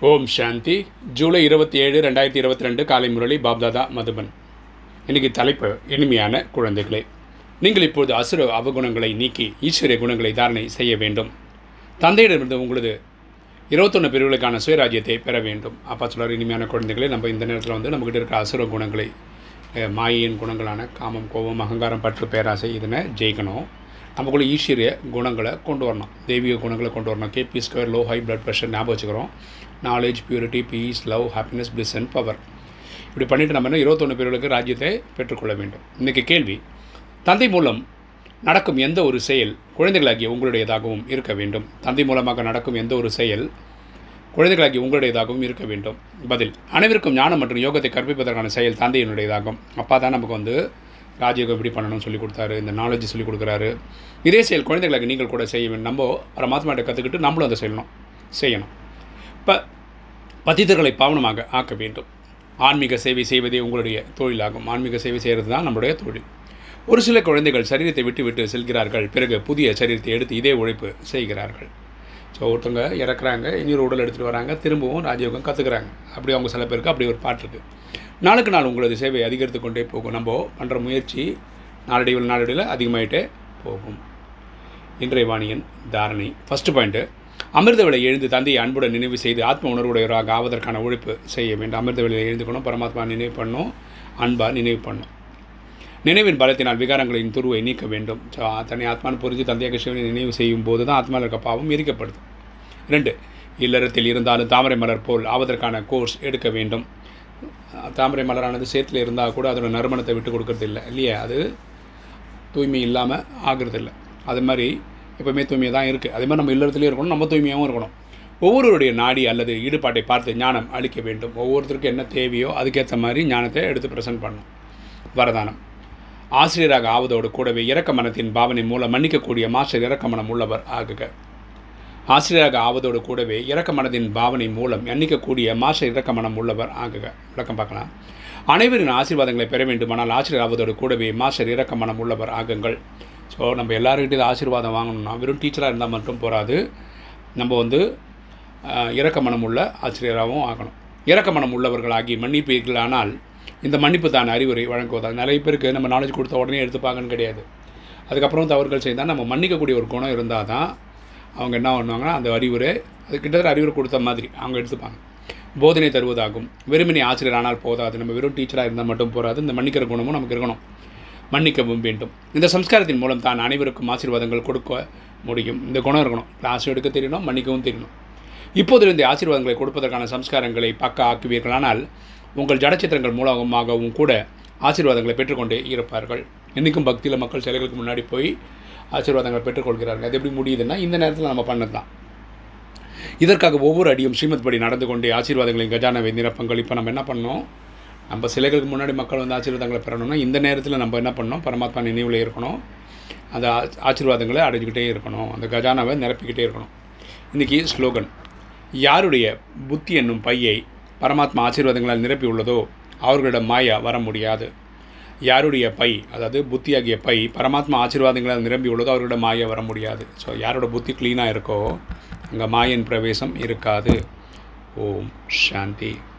ஓம் சாந்தி ஜூலை இருபத்தி ஏழு ரெண்டாயிரத்தி இருபத்தி ரெண்டு காலை முரளி பாப்தாதா மதுபன் இன்னைக்கு தலைப்பு இனிமையான குழந்தைகளே நீங்கள் இப்பொழுது அசுர அவகுணங்களை நீக்கி ஈஸ்வரிய குணங்களை தாரணை செய்ய வேண்டும் தந்தையிடமிருந்து உங்களது இருபத்தொன்று பிரிவுகளுக்கான சுயராஜ்யத்தை பெற வேண்டும் அப்பா சொல்கிறார் இனிமையான குழந்தைகளே நம்ம இந்த நேரத்தில் வந்து நம்மக்கிட்ட இருக்கிற அசுர குணங்களை அஹ், மாயையின் குணங்களான காமம் கோபம் அகங்காரம் பற்று பேராசை இதனை ஜெயிக்கணும் நமக்குள்ள ஈஸ்வரிய குணங்களை கொண்டு வரணும் தெய்வீக குணங்களை கொண்டு வரணும் கேபி square low high blood pressure ஞாபகம் வச்சுக்கிறோம் knowledge purity peace love happiness bliss and power இப்படி பண்ணிட்டு நம்ம என்ன இருபத்தொன்று பேர்களுக்கு ராஜ்யத்தை பெற்றுக்கொள்ள வேண்டும் இன்றைக்கி கேள்வி தந்தை மூலம் நடக்கும் எந்த ஒரு செயல் குழந்தைகளாகிய உங்களுடையதாகவும் இருக்க வேண்டும் தந்தை மூலமாக நடக்கும் எந்த ஒரு செயல் குழந்தைகளாகிய உங்களுடையதாகவும் இருக்க வேண்டும் பதில் அனைவருக்கும் ஞானம் மற்றும் யோகத்தை கற்பிப்பதற்கான செயல் தந்தையினுடையதாகும் அப்பா தான் நமக்கு வந்து ராஜயோகம் எப்படி பண்ணணும்னு சொல்லி கொடுத்தாரு இந்த நாலேஜ் சொல்லி கொடுக்குறாரு இதே செயல் குழந்தைகளுக்கு நீங்கள் கூட செய்ய வேண்டும் நம்ம பரமாத்மாட்ட கற்றுக்கிட்டு நம்மளும் அதை செய்யணும் செய்யணும் இப்போ பதிதர்களை பாவனமாக ஆக்க வேண்டும் ஆன்மீக சேவை செய்வதே உங்களுடைய தொழிலாகும் ஆன்மீக சேவை செய்கிறது தான் நம்மளுடைய தொழில் ஒரு சில குழந்தைகள் சரீரத்தை விட்டு விட்டு செல்கிறார்கள் பிறகு புதிய சரீரத்தை எடுத்து இதே உழைப்பு செய்கிறார்கள் ஸோ ஒருத்தவங்க இறக்குறாங்க இன்னொரு உடல் எடுத்துகிட்டு வராங்க திரும்பவும் ராஜயோகம் கற்றுக்குறாங்க அப்படி அவங்க சில பேருக்கு அப்படி ஒரு பாட்டு இருக்குது நாளுக்கு நாள் உங்களது சேவை அதிகரித்து கொண்டே போகும் நம்ம பண்ணுற முயற்சி நாளடைவில் நாளடைவில் அதிகமாயிட்டே போகும் இன்றைய வாணியன் தாரணை ஃபஸ்ட்டு பாயிண்ட்டு அமிர்த விலை எழுந்து தந்தையை அன்புடன் நினைவு செய்து ஆத்ம உணர்வுடையவராக ஆவதற்கான உழைப்பு செய்ய வேண்டும் அமிர்த விலையில் எழுந்துக்கணும் பரமாத்மா நினைவு பண்ணணும் அன்பா நினைவு பண்ணணும் நினைவின் பலத்தினால் விகாரங்களின் துருவை நீக்க வேண்டும் ஸோ தன்னை ஆத்மான்னு புரிஞ்சு தந்தையாக சிவனை நினைவு செய்யும் போது தான் ஆத்மாவில் இருக்க பாவம் எரிக்கப்படுது ரெண்டு இல்லறத்தில் இருந்தாலும் தாமரை மலர் போல் ஆவதற்கான கோர்ஸ் எடுக்க வேண்டும் தாமரை மலரானது சேத்துல இருந்தால் கூட அதோட நறுமணத்தை விட்டு கொடுக்கறது இல்லை இல்லையா அது தூய்மை இல்லாமல் ஆகிறது இல்லை அது மாதிரி எப்போவுமே தூய்மையாக தான் இருக்குது அதே மாதிரி நம்ம இல்லறத்துலேயும் இருக்கணும் நம்ம தூய்மையாகவும் இருக்கணும் ஒவ்வொருவருடைய நாடி அல்லது ஈடுபாட்டை பார்த்து ஞானம் அளிக்க வேண்டும் ஒவ்வொருத்தருக்கும் என்ன தேவையோ அதுக்கேற்ற மாதிரி ஞானத்தை எடுத்து ப்ரெசென்ட் பண்ணணும் வரதானம் ஆசிரியராக ஆவதோடு கூடவே இரக்க மனத்தின் பாவனை மூலம் மன்னிக்கக்கூடிய மாஸ்டர் இரக்க மனம் உள்ளவர் ஆகுக ஆசிரியராக ஆவதோடு கூடவே இரக்க மனதின் பாவனை மூலம் மன்னிக்கக்கூடிய மாஸ்டர் இரக்க மனம் உள்ளவர் ஆகுக விளக்கம் பார்க்கலாம் அனைவரின் ஆசீர்வாதங்களை பெற வேண்டுமானால் ஆசிரியர் ஆவதோடு கூடவே மாஸ்டர் இரக்க மனம் உள்ளவர் ஆகுங்கள் ஸோ நம்ம எல்லாருக்கிட்டையும் ஆசீர்வாதம் வாங்கணும்னா வெறும் டீச்சராக இருந்தால் மட்டும் போகாது நம்ம வந்து ஆஹ், இரக்க மனம் உள்ள ஆசிரியராகவும் ஆகணும் இரக்க மனம் உள்ளவர்களாகி மன்னிப்பீர்களானால் இந்த மன்னிப்பு தான் அறிவுரை வழங்குவதாக நிறைய பேருக்கு நம்ம நாலேஜ் கொடுத்த உடனே எடுத்துப்பாங்கன்னு கிடையாது அதுக்கப்புறம் தவறுகள் செய்தால் நம்ம மன்னிக்கக்கூடிய ஒரு குணம் இருந்தால் தான் அவங்க என்ன பண்ணுவாங்கன்னா அந்த அறிவுரை அது கிட்டத்தட்ட அறிவுரை கொடுத்த மாதிரி அவங்க எடுத்துப்பாங்க போதனை தருவதாகும் வெறுமனே ஆசிரியர் ஆனால் போதாது நம்ம வெறும் டீச்சராக இருந்தால் மட்டும் போகாது இந்த மன்னிக்கிற குணமும் நமக்கு இருக்கணும் மன்னிக்கவும் வேண்டும் இந்த சம்ஸ்காரத்தின் மூலம் தான் அனைவருக்கும் ஆசீர்வாதங்கள் கொடுக்க முடியும் இந்த குணம் இருக்கணும் கிளாஸ் எடுக்க தெரியணும் மன்னிக்கவும் தெரியணும் இப்போதிலிருந்து ஆசீர்வாதங்களை கொடுப்பதற்கான சம்ஸ்காரங்களை பக்க ஆக்குவீர்களானால் உங்கள் ஜடச்சித்திரங்கள் மூலமாகவும் கூட ஆசீர்வாதங்களை பெற்றுக்கொண்டே இருப்பார்கள் இன்றைக்கும் பக்தியில் மக்கள் சிலைகளுக்கு முன்னாடி போய் ஆசீர்வாதங்களை பெற்றுக்கொள்கிறார்கள் அது எப்படி முடியுதுன்னா இந்த நேரத்தில் நம்ம பண்ணது தான் இதற்காக ஒவ்வொரு அடியும் ஸ்ரீமத் படி நடந்து கொண்டே ஆசீர்வாதங்களின் கஜானாவை நிரப்பங்கள் இப்போ நம்ம என்ன பண்ணோம் நம்ம சிலைகளுக்கு முன்னாடி மக்கள் வந்து ஆசீர்வாதங்களை பெறணும்னா இந்த நேரத்தில் நம்ம என்ன பண்ணோம் பரமாத்மா நினைவில் இருக்கணும் அந்த ஆ- ஆசீர்வாதங்களை அடைஞ்சிக்கிட்டே இருக்கணும் அந்த கஜானாவை நிரப்பிக்கிட்டே இருக்கணும் இன்றைக்கி ஸ்லோகன் யாருடைய புத்தி என்னும் பையை பரமாத்மா ஆசீர்வாதங்களால் நிரப்பி உள்ளதோ அவர்களிடம் மாயா வர முடியாது யாருடைய பை அதாவது புத்தியாகிய பை பரமாத்மா ஆசீர்வாதங்களால் நிரம்பி உள்ளதோ அவர்களிடம் மாயா வர முடியாது ஸோ யாரோட புத்தி க்ளீனாக இருக்கோ அங்கே மாயன் பிரவேசம் இருக்காது ஓம் சாந்தி